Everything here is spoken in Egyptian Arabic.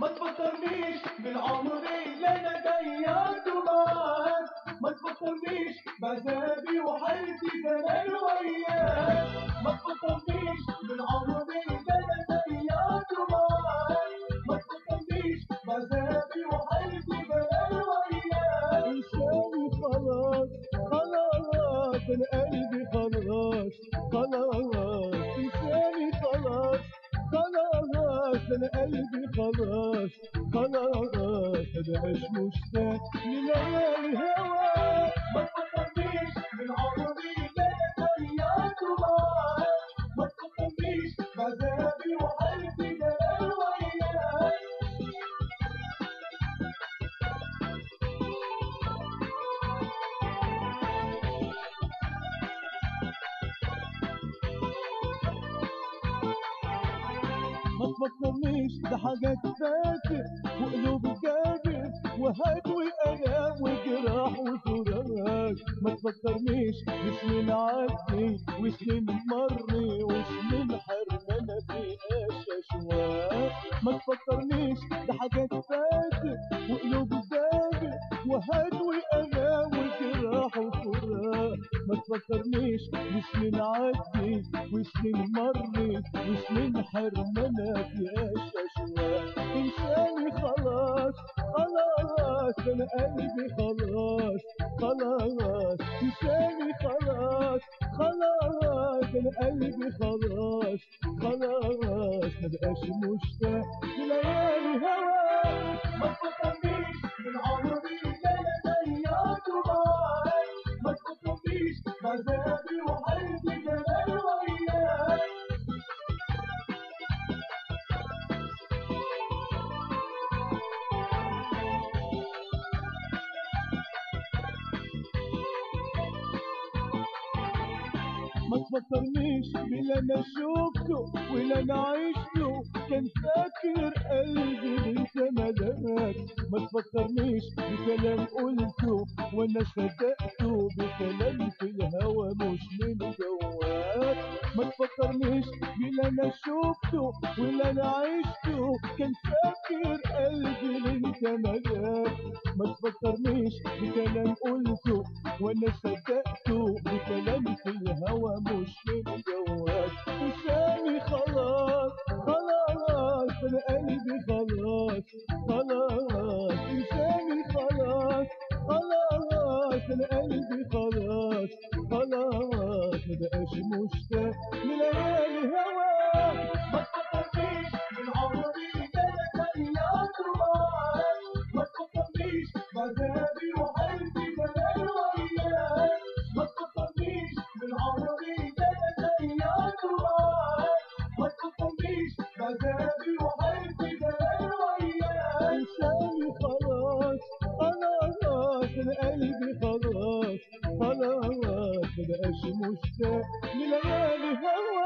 ما تفكرنيش بالعمر اللي انا ضيعته معاك ما تفكرنيش بعذابي وحالتي زمان وياك ما تفكرنيش بالعمر اللي انا ضيعته معاك ما تفكرنيش بعذابي وحالتي زمان وياك انساني خلاص خلاص انا قلبي خلاص خلاص انساني خلاص خلاص انا قلبي خلاص خلاص انا مش مشتاق لليالي هواك ما تفكرنيش بالعمر اللي انا ضيعته معاك ما تفكرنيش بعذابي وحالتي زمان وياك ما تفكرنيش ده حاجات فاتت وقلوب جابت وهدوي الام وجراح وفراق ما تفكرنيش بسنين عدي وسنين مري وسنين حرمانة فيهاش اشواق ما تفكرنيش ده حاجات فاتت وقلوب جابت وهدوي الام وجراح وفراق ما تفكرنيش بسنين عدي وسنين مري وسنين حرمانة فيهاش اشواق انساني خلاص خلاص انا قلبي خلاص خلاص انساني خلاص خلاص انا قلبي خلاص خلاص مبقاش مشتاق لليالي هواك ما تفكرنيش بالعمر اللي انا ضيعته معاك ما تفكرنيش بعذابي وحالتي زمان وياك ما تفكرنيش باللي انا شفته واللي انا عشته كان فاكر قلبي انت ملاك ما تفكرنيش بكلام قلته وانا صدقته بكلام في الهوى مش من جواك ما تفكرنيش باللي انا شفته واللي انا عشته كان فاكر قلبي انت ملاك ما تفكرنيش بكلام قلته وانا صدقته بكلام في الهوى مش من جواك لساني خلاص خلاص انا قلبي خلاص خلاص لساني خلاص خلاص انا قلبي خلاص خلاص مبقاش مشتاق لليالي هواك ما تفكرنيش بالعمر اللي انا ضيعته معاك ما تفكرنيش بعذابي وحالتي زمان وياك ما تفكرنيش بالعمر اللي انا ضيعته معاك ما تفكرنيش بعذابي وحالتي زمان وياك لساني خلاص خلاص انا قلبي خلاص خلاص مبقاش مشتاق لليالي هواك